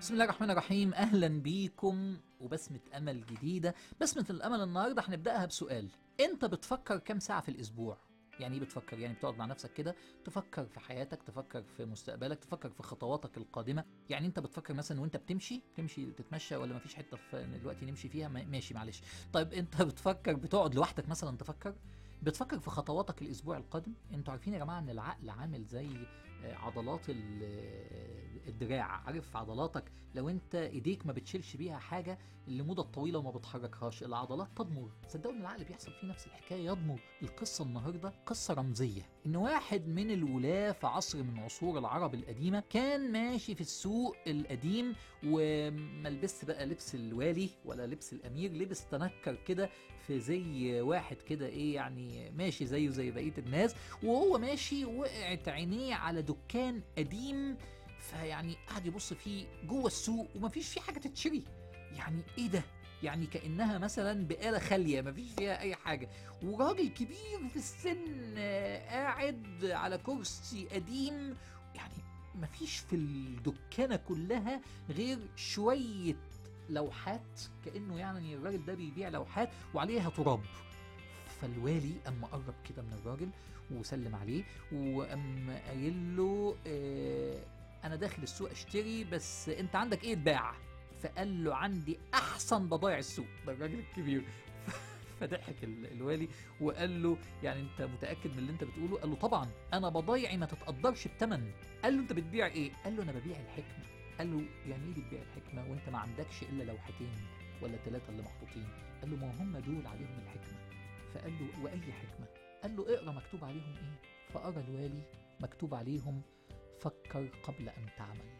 بسم الله الرحمن الرحيم اهلا بيكم وبسمة امل جديدة بسمة الامل النهاردة هنبدأها بسؤال انت بتفكر كم ساعة في الاسبوع يعني ايه بتفكر يعني بتقعد مع نفسك كده تفكر في حياتك تفكر في مستقبلك تفكر في خطواتك القادمة يعني انت بتفكر مثلا وانت بتمشي تمشي تتمشى ولا مفيش حتة في دلوقتي نمشي فيها ما- ماشي معلش طيب انت بتفكر بتقعد لوحدك مثلا تفكر بتفكر في خطواتك الاسبوع القادم انتوا عارفين يا جماعه ان العقل عامل زي آه، عضلات ال- آه، الدراع عارف عضلاتك لو انت ايديك ما بتشيلش بيها حاجه لمده طويله وما بتحركهاش العضلات تضمر صدقوا ان العقل بيحصل فيه نفس الحكايه يضمر القصه النهارده قصه رمزيه ان واحد من الولاة في عصر من عصور العرب القديمه كان ماشي في السوق القديم وما لبس بقى لبس الوالي ولا لبس الامير لبس تنكر كده في زي واحد كده ايه يعني ماشي زيه زي بقيه الناس وهو ماشي وقعت عينيه على دكان قديم فيعني قعد يبص فيه جوه السوق ومفيش فيه حاجه تتشري يعني ايه ده يعني كانها مثلا بقاله خاليه مفيش فيها اي حاجه وراجل كبير في السن آه، قاعد على كرسي قديم يعني مفيش في الدكانه كلها غير شويه لوحات كانه يعني الراجل ده بيبيع لوحات وعليها تراب فالوالي اما قرب كده من الراجل وسلم عليه وقام قايل له آه انا داخل السوق اشتري بس انت عندك ايه تباع فقال له عندي احسن بضايع السوق ده الراجل الكبير فضحك ال- الوالي وقال له يعني انت متاكد من اللي انت بتقوله قال له طبعا انا بضايعي ما تتقدرش بثمن قال له انت بتبيع ايه قال له انا ببيع الحكمه قال له يعني ايه بتبيع الحكمه وانت ما عندكش الا لوحتين ولا ثلاثه اللي محطوطين قال له ما هم دول عليهم الحكمه فقال له واي حكمه قال له اقرا مكتوب عليهم ايه فقرا الوالي مكتوب عليهم فكر قبل ان تعمل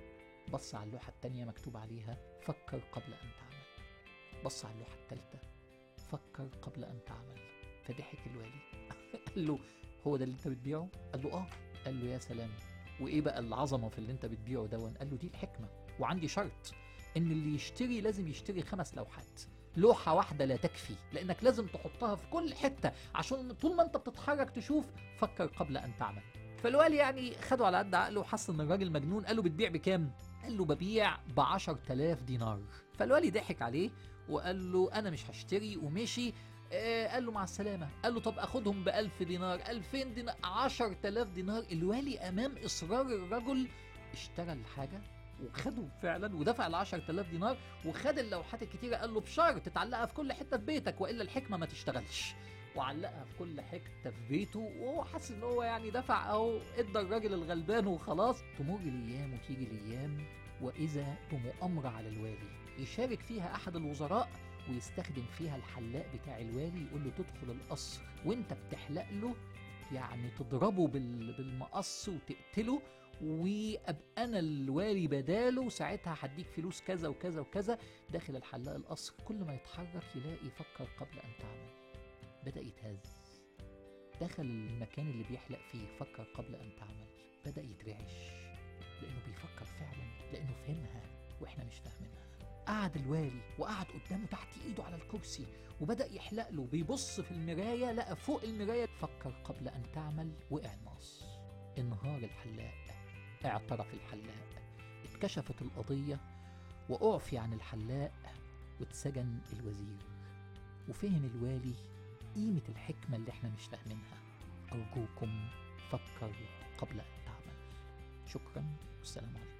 بص على اللوحه التانية مكتوب عليها فكر قبل ان تعمل بص على اللوحه التالتة فكر قبل ان تعمل فضحك الوالي قال له هو ده اللي انت بتبيعه قال له اه قال له يا سلام وايه بقى العظمه في اللي انت بتبيعه دون قال له دي الحكمه وعندي شرط ان اللي يشتري لازم يشتري خمس لوحات لوحة واحدة لا تكفي لأنك لازم تحطها في كل حتة عشان طول ما أنت بتتحرك تشوف فكر قبل أن تعمل فالوالي يعني خده على قد عقله وحس إن الراجل مجنون قال له بتبيع بكام؟ قال له ببيع ب 10000 دينار فالوالي ضحك عليه وقال له أنا مش هشتري ومشي آه قال له مع السلامة قال له طب أخدهم بألف دينار ألفين دينار عشر تلاف دينار الوالي أمام إصرار الرجل اشترى الحاجة وخده فعلا ودفع ال 10000 دينار وخد اللوحات الكتيره قال له بشرط تتعلقها في كل حته في بيتك والا الحكمه ما تشتغلش وعلقها في كل حته في بيته وهو حاسس ان هو يعني دفع اهو ادى الراجل الغلبان وخلاص تمر الايام وتيجي الايام واذا بمؤامره على الوالي يشارك فيها احد الوزراء ويستخدم فيها الحلاق بتاع الوالي يقول له تدخل القصر وانت بتحلق له يعني تضربه بال- بالمقص وتقتله وابقى انا الوالي بداله ساعتها هديك فلوس كذا وكذا وكذا داخل الحلاق القصر كل ما يتحرك يلاقي فكر قبل ان تعمل بدا يتهز دخل المكان اللي بيحلق فيه فكر قبل ان تعمل بدا يترعش لانه بيفكر فعلا لانه فهمها واحنا مش فاهمينها قعد الوالي وقعد قدامه تحت ايده على الكرسي وبدا يحلق له بيبص في المرايه لقى فوق المرايه فكر قبل ان تعمل وقع النص انهار الحلاق اعترف الحلاق اتكشفت القضية وأعفي عن الحلاق واتسجن الوزير وفهم الوالي قيمة الحكمة اللي احنا مش فاهمينها أرجوكم فكروا قبل أن تعمل شكرا والسلام عليكم